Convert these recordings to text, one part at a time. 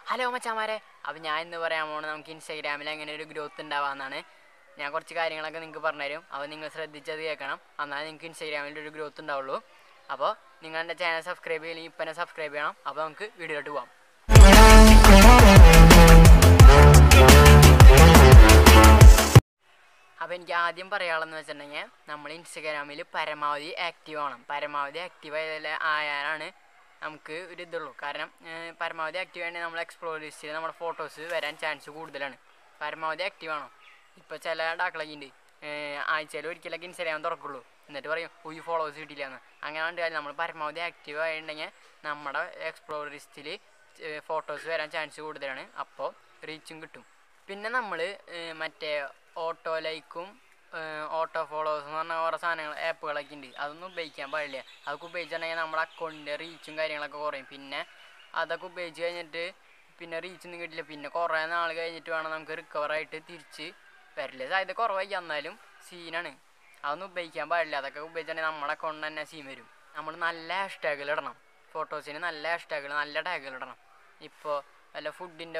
hello മച്ചാമാരെ അപ്പോൾ ഞാൻ ഇന്ന് പറയാൻ പോകുന്നത് നമുക്ക് ഇൻസ്റ്റാഗ്രാമിൽ എങ്ങനെ ഒരു ഗ്രോത്ത് ഉണ്ടാവാമെന്നാണ് ഞാൻ കുറച്ച് കാര്യങ്ങളൊക്കെ നിങ്ങൾക്ക് പറഞ്ഞുതരും അപ്പോൾ നിങ്ങൾ ശ്രദ്ധിച്ചത് കേൾക്കണം എന്നാൽ നിങ്ങൾക്ക് ഇൻസ്റ്റാഗ്രാമിൽ ഒരു ഗ്രോത്ത് ഉണ്ടാവുള്ളൂ അപ്പോൾ നിങ്ങൾ എൻ്റെ ചാനൽ സബ്സ്ക്രൈബ് ചെയ്യില്ലെങ്കിൽ ഇപ്പം തന്നെ സബ്സ്ക്രൈബ് ചെയ്യണം അപ്പോൾ നമുക്ക് വീഡിയോയിലോട്ട് പോകാം അപ്പോൾ എനിക്ക് ആദ്യം പറയാനുള്ളതെന്ന് വെച്ചിട്ടുണ്ടെങ്കിൽ നമ്മൾ ഇൻസ്റ്റഗ്രാമിൽ പരമാവധി ആക്റ്റീവ് ആവണം പരമാവധി ആക്റ്റീവ് ആയാലാണ് നമുക്ക് ഒരു ഇതുള്ളൂ കാരണം ഏഹ്, പരമാവധി ആക്റ്റീവ് ആണെങ്കിൽ നമ്മൾ എക്സ്പ്ലോർ ലിസ്റ്റിൽ നമ്മുടെ ഫോട്ടോസ് വരാൻ ചാൻസ് കൂടുതലാണ് പരമാവധി ആക്റ്റീവ് ആണോ ഇപ്പോൾ ചില ഡാക്കളൊക്കെ ഉണ്ട് ആഴ്ചയിൽ ഒരിക്കലൊക്കെ ഇൻസ്റ്റാഗ്രാം തുറക്കുള്ളൂ എന്നിട്ട് പറയും ഓ ഈ ഫോളോവേഴ്സ് കിട്ടിയില്ല എന്ന് അങ്ങനെ കണ്ടാൽ നമ്മൾ പരമാവധി ആക്റ്റീവ് ആയിട്ടുണ്ടെങ്കിൽ നമ്മുടെ എക്സ്പ്ലോർ ലിസ്റ്റിൽ ഫോട്ടോസ് വരാൻ ചാൻസ് കൂടുതലാണ് അപ്പോൾ റീച്ചും കിട്ടും പിന്നെ നമ്മൾ മറ്റേ ഓട്ടോ ലൈക്കും ഓട്ടോ ഫോളോവേഴ്സ് എന്ന് പറഞ്ഞ കുറേ സാധനങ്ങൾ ആപ്പുകളൊക്കെ ഉണ്ട് അതൊന്നും ഉപയോഗിക്കാൻ പാടില്ല അതൊക്കെ ഉപയോഗിച്ചിട്ടുണ്ടെങ്കിൽ നമ്മുടെ അക്കൗണ്ടിൻ്റെ റീച്ചും കാര്യങ്ങളൊക്കെ കുറയും പിന്നെ അതൊക്കെ ഉപയോഗിച്ച് കഴിഞ്ഞിട്ട് പിന്നെ റീച്ചൊന്നും കിട്ടില്ല പിന്നെ കുറേ നാൾ കഴിഞ്ഞിട്ട് വേണം നമുക്ക് റിക്കവർ ആയിട്ട് തിരിച്ച് വരില്ല സാധ്യത കുറവായി എന്നാലും സീനാണ് അതൊന്നും ഉപയോഗിക്കാൻ പാടില്ല അതൊക്കെ ഉപയോഗിച്ചിട്ടുണ്ടെങ്കിൽ നമ്മുടെ അക്കൗണ്ടിൽ തന്നെ സീൻ വരും നമ്മൾ നല്ല ഹാഷ്ടാഗുകൾ ഇടണം ഫോട്ടോസിന് നല്ല ഹാഷ്ടാഗുകൾ നല്ല ടാഗുകൾ ഇടണം ഇപ്പോൾ വല്ല ഫുഡിൻ്റെ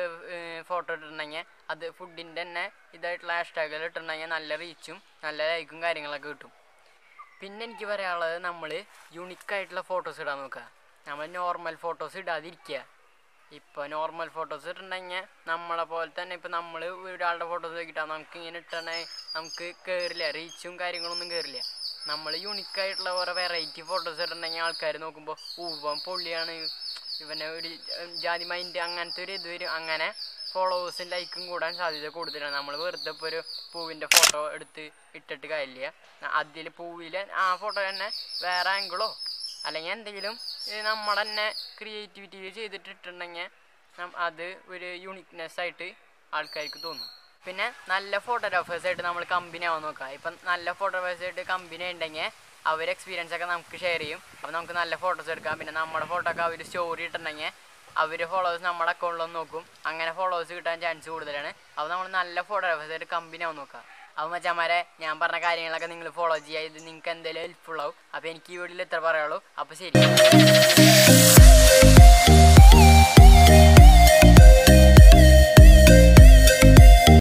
ഫോട്ടോ ഇട്ടിട്ടുണ്ടെങ്കിൽ അത് ഫുഡിൻ്റെ തന്നെ ഇതായിട്ടുള്ള ഹാഷ്ടാഗുകൾ ഇട്ടിട്ടുണ്ടെങ്കിൽ നല്ല റീച്ചും നല്ല ലൈക്കും കാര്യങ്ങളൊക്കെ കിട്ടും പിന്നെ എനിക്ക് പറയാനുള്ളത് നമ്മൾ യുണിക്കായിട്ടുള്ള ഫോട്ടോസ് ഇടാൻ നോക്കുക നമ്മൾ നോർമൽ ഫോട്ടോസ് ഇടാതിരിക്കുക ഇപ്പോൾ നോർമൽ ഫോട്ടോസ് ഇട്ടിട്ടുണ്ടെങ്കിൽ നമ്മളെ പോലെ തന്നെ ഇപ്പോൾ നമ്മൾ ഒരാളുടെ ഫോട്ടോസ് നോക്കിയിട്ടാൽ നമുക്ക് ഇങ്ങനെ ഇട്ടുണ്ടെങ്കിൽ നമുക്ക് കയറില്ല റീച്ചും കാര്യങ്ങളൊന്നും കയറില്ല നമ്മൾ യുണിക്കായിട്ടുള്ള ഓരോ വെറൈറ്റി ഫോട്ടോസ് ഇട്ടിട്ടുണ്ടെങ്കിൽ ആൾക്കാർ നോക്കുമ്പോൾ ഊവം പൊള്ളിയാണ് ഇവനെ ഒരു ഉം, ജാതി മൈൻഡ് അങ്ങനത്തെ ഒരു ഇത് വരും അങ്ങനെ ഫോളോവേഴ്സും ലൈക്കും കൂടാൻ സാധ്യത കൂടുതലാണ് നമ്മൾ വെറുതെ ഇപ്പോൾ ഒരു പൂവിൻ്റെ ഫോട്ടോ എടുത്ത് ഇട്ടിട്ട് കാര്യമില്ല അതിൽ പൂവിൽ ആ ഫോട്ടോ തന്നെ വേറെ ആംഗിളോ അല്ലെങ്കിൽ എന്തെങ്കിലും ഏഹ്, നമ്മുടെ തന്നെ ക്രിയേറ്റിവിറ്റിയിൽ ചെയ്തിട്ട് ഇട്ടിട്ടുണ്ടെങ്കിൽ നം- അത് ഒരു യുണീക്നെസ് ആയിട്ട് ആൾക്കാർക്ക് തോന്നും പിന്നെ നല്ല ഫോട്ടോഗ്രാഫേഴ്സ് ആയിട്ട് നമ്മൾ കമ്പനി ആവാൻ നോക്കാം ഇപ്പം നല്ല ഫോട്ടോഗ്രാഫേഴ്സ് ആയിട്ട് കമ്പനി ഉണ്ടെങ്കിൽ അവർ എക്സ്പീരിയൻസ് ഒക്കെ നമുക്ക് ഷെയർ ചെയ്യും അപ്പോൾ നമുക്ക് നല്ല ഫോട്ടോസ് എടുക്കാം പിന്നെ നമ്മുടെ ഫോട്ടോ ഒക്കെ അവർ സ്റ്റോറി ഇട്ടിട്ടുണ്ടെങ്കിൽ അവർ ഫോളോവേഴ്സ് നമ്മുടെ അക്കൗണ്ടിലൊന്ന് നോക്കും അങ്ങനെ ഫോളോവേഴ്സ് കിട്ടാൻ ചാൻസ് കൂടുതലാണ് അപ്പോൾ നമ്മൾ നല്ല ഫോട്ടോഗ്രാഫേഴ്സ് ആയിട്ട് കമ്പനി ആവാൻ നോക്കാം അപ്പോൾ മച്ചാമാരെ ഞാൻ പറഞ്ഞ കാര്യങ്ങളൊക്കെ നിങ്ങൾ ഫോളോ ചെയ്യുക ഇത് നിങ്ങൾക്ക് എന്തെങ്കിലും ഹെൽപ്ഫുൾ ആവും അപ്പോൾ എനിക്ക് ഈ വീഡിയോയിൽ ഇത്ര പറയുള്ളൂ അപ്പോൾ ശരി